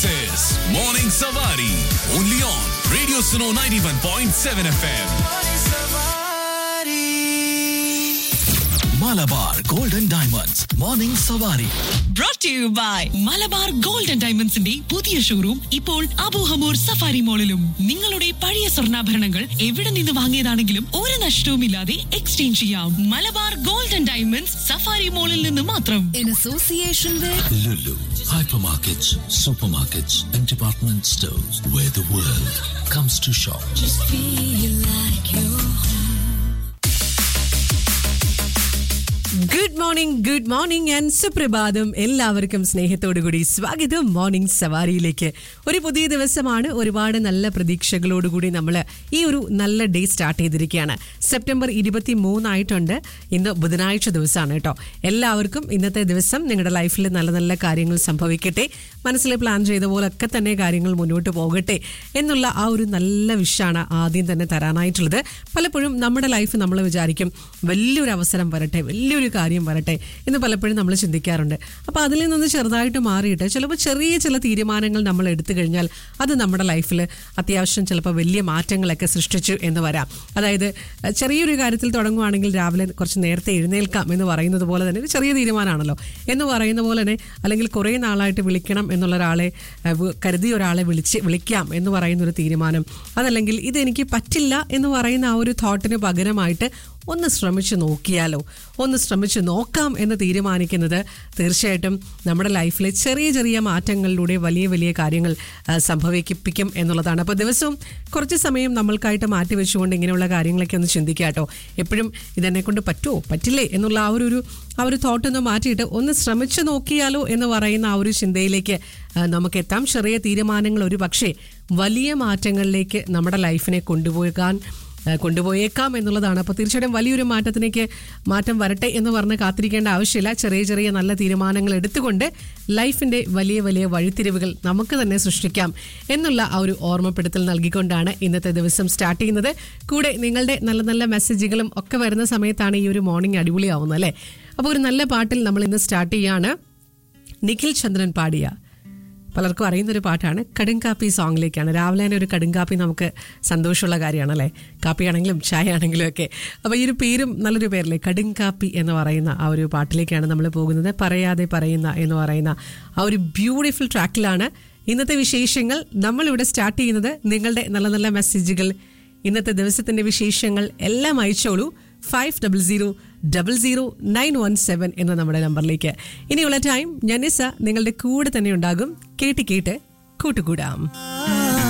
This is Morning Savari. Only on Radio Suno 91.7 FM. Malabar Golden Diamonds. Morning Savari. brought to you by Malabar Gold and ഡയമണ്ട്സിന്റെ പുതിയ showroom ഇപ്പോൾ Abu Hamour safari മോളിലും നിങ്ങളുടെ പഴയ സ്വർണ്ണാഭരണങ്ങൾ എവിടെ നിന്ന് വാങ്ങിയതാണെങ്കിലും ഒരു നഷ്ടവുമില്ലാതെ എക്സ്ചേഞ്ച് ചെയ്യാം Malabar Gold and Diamonds Safari മോളിൽ നിന്ന് മാത്രം in association with Lulu, hypermarkets, supermarkets, and department stores where the world comes to shop. feel like you good morning good morning and സുപ്രഭാതം എല്ലാവർക്കും സ്നേഹത്തോടുകൂടി സ്വാഗതം മോർണിംഗ് സവാരിയിലേക്ക് ഒരു പുതിയ ദിവസമാണ് ഒരുപാട് നല്ല പ്രതീക്ഷകളോടുകൂടി നമ്മൾ ഈ ഒരു നല്ല ഡേ സ്റ്റാർട്ട് ചെയ്തിരിക്കുകയാണ് സെപ്റ്റംബർ ഇരുപത്തി മൂന്നായിട്ടുണ്ട് ഇന്ന് ബുധനാഴ്ച ദിവസമാണ് കേട്ടോ എല്ലാവർക്കും ഇന്നത്തെ ദിവസം നിങ്ങളുടെ ലൈഫിൽ നല്ല നല്ല കാര്യങ്ങൾ സംഭവിക്കട്ടെ മനസ്സിൽ പ്ലാൻ ചെയ്ത പോലൊക്കെ തന്നെ കാര്യങ്ങൾ മുന്നോട്ട് പോകട്ടെ എന്നുള്ള ആ ഒരു നല്ല വിഷാണ് ആദ്യം തന്നെ തരാനായിട്ടുള്ളത് പലപ്പോഴും നമ്മുടെ ലൈഫ് നമ്മൾ വിചാരിക്കും വലിയൊരു അവസരം വരട്ടെ വലിയൊരു കാര്യം വരട്ടെ എന്ന് പലപ്പോഴും നമ്മൾ ചിന്തിക്കാറുണ്ട് അപ്പോൾ അതിൽ നിന്ന് ചെറുതായിട്ട് മാറിയിട്ട് ചിലപ്പോൾ ചെറിയ ചില തീരുമാനങ്ങൾ നമ്മൾ എടുത്തു കഴിഞ്ഞാൽ അത് നമ്മുടെ ലൈഫിൽ അത്യാവശ്യം ചിലപ്പോൾ വലിയ മാറ്റങ്ങളൊക്കെ സൃഷ്ടിച്ചു എന്ന് വരാം അതായത് അഹ് ചെറിയൊരു കാര്യത്തിൽ തുടങ്ങുവാണെങ്കിൽ രാവിലെ കുറച്ച് നേരത്തെ എഴുന്നേൽക്കാം എന്ന് പറയുന്നത് പോലെ തന്നെ ഒരു ചെറിയ തീരുമാനമാണല്ലോ എന്ന് പറയുന്ന പോലെ തന്നെ അല്ലെങ്കിൽ കുറേ നാളായിട്ട് വിളിക്കണം എന്നുള്ള ഒരാളെ അഹ് വ- കരുതിയ ഒരാളെ വിളിച്ച് വിളിക്കാം എന്ന് പറയുന്ന ഒരു തീരുമാനം അതല്ലെങ്കിൽ ഇതെനിക്ക് പറ്റില്ല എന്ന് പറയുന്ന ആ ഒരു തോട്ടിന് പകരമായിട്ട് ഒന്ന് ശ്രമിച്ചു നോക്കിയാലോ ഒന്ന് ശ്രമിച്ചു നോക്കാം എന്ന് തീരുമാനിക്കുന്നത് തീർച്ചയായിട്ടും നമ്മുടെ ലൈഫിലെ ചെറിയ ചെറിയ മാറ്റങ്ങളിലൂടെ വലിയ വലിയ കാര്യങ്ങൾ ആ, സംഭവിപ്പിക്കും എന്നുള്ളതാണ് അപ്പോൾ ദിവസവും കുറച്ച് സമയം നമ്മൾക്കായിട്ട് മാറ്റി വെച്ചുകൊണ്ട് ഇങ്ങനെയുള്ള കാര്യങ്ങളൊക്കെ ഒന്ന് ചിന്തിക്കുക കേട്ടോ എപ്പോഴും ഇതെന്നെ കൊണ്ട് പറ്റുമോ പറ്റില്ലേ എന്നുള്ള ആ ഒരു ഒരു ആ ഒരു തോട്ട് ഒന്ന് മാറ്റിയിട്ട് ഒന്ന് ശ്രമിച്ചു നോക്കിയാലോ എന്ന് പറയുന്ന ആ ഒരു ചിന്തയിലേക്ക് ആ, നമുക്ക് എത്താം ചെറിയ തീരുമാനങ്ങൾ ഒരു പക്ഷേ വലിയ മാറ്റങ്ങളിലേക്ക് നമ്മുടെ ലൈഫിനെ കൊണ്ടുപോകാൻ ഏഹ് കൊണ്ടുപോയേക്കാം എന്നുള്ളതാണ് അപ്പോൾ തീർച്ചയായിട്ടും വലിയൊരു മാറ്റത്തിലേക്ക് മാറ്റം വരട്ടെ എന്ന് പറഞ്ഞ് കാത്തിരിക്കേണ്ട ആവശ്യമില്ല ചെറിയ ചെറിയ നല്ല തീരുമാനങ്ങൾ എടുത്തുകൊണ്ട് ലൈഫിന്റെ വലിയ വലിയ വഴിത്തിരിവുകൾ നമുക്ക് തന്നെ സൃഷ്ടിക്കാം എന്നുള്ള ആ ഒരു ഓർമ്മപ്പെടുത്തൽ നൽകിക്കൊണ്ടാണ് ഇന്നത്തെ ദിവസം സ്റ്റാർട്ട് ചെയ്യുന്നത് കൂടെ നിങ്ങളുടെ നല്ല നല്ല മെസ്സേജുകളും ഒക്കെ വരുന്ന സമയത്താണ് ഈ ഒരു മോർണിംഗ് അടിപൊളിയാവുന്നത് അല്ലേ അപ്പോൾ ഒരു നല്ല പാട്ടിൽ നമ്മൾ ഇന്ന് സ്റ്റാർട്ട് ചെയ്യാണ് നിഖിൽ ചന്ദ്രൻ പാടിയ പലർക്കും അറിയുന്ന ഒരു പാട്ടാണ് കടുങ്കാപ്പി സോങ്ങിലേക്കാണ് രാവിലെ തന്നെ ഒരു കടുങ്കാപ്പി നമുക്ക് സന്തോഷമുള്ള കാര്യമാണ് അല്ലേ കാപ്പി ആണെങ്കിലും ചായ ആണെങ്കിലും ഒക്കെ അപ്പോൾ ഈ ഒരു പേരും നല്ലൊരു പേരല്ലേ കടുങ്കാപ്പി എന്ന് പറയുന്ന ആ ഒരു പാട്ടിലേക്കാണ് നമ്മൾ പോകുന്നത് പറയാതെ പറയുന്ന എന്ന് പറയുന്ന ആ ഒരു ബ്യൂട്ടിഫുൾ ട്രാക്കിലാണ് ഇന്നത്തെ വിശേഷങ്ങൾ നമ്മളിവിടെ സ്റ്റാർട്ട് ചെയ്യുന്നത് നിങ്ങളുടെ നല്ല നല്ല മെസ്സേജുകൾ ഇന്നത്തെ ദിവസത്തിന്റെ വിശേഷങ്ങൾ എല്ലാം അയച്ചോളൂ five double zero double zero nine one seven എന്ന നമ്മുടെ നമ്പറിലേക്ക് ഇനിയുള്ള ടൈം ഞാൻ നിസ നിങ്ങളുടെ കൂടെ തന്നെ ഉണ്ടാകും കേട്ട് കേട്ട് കൂട്ടുകൂടാം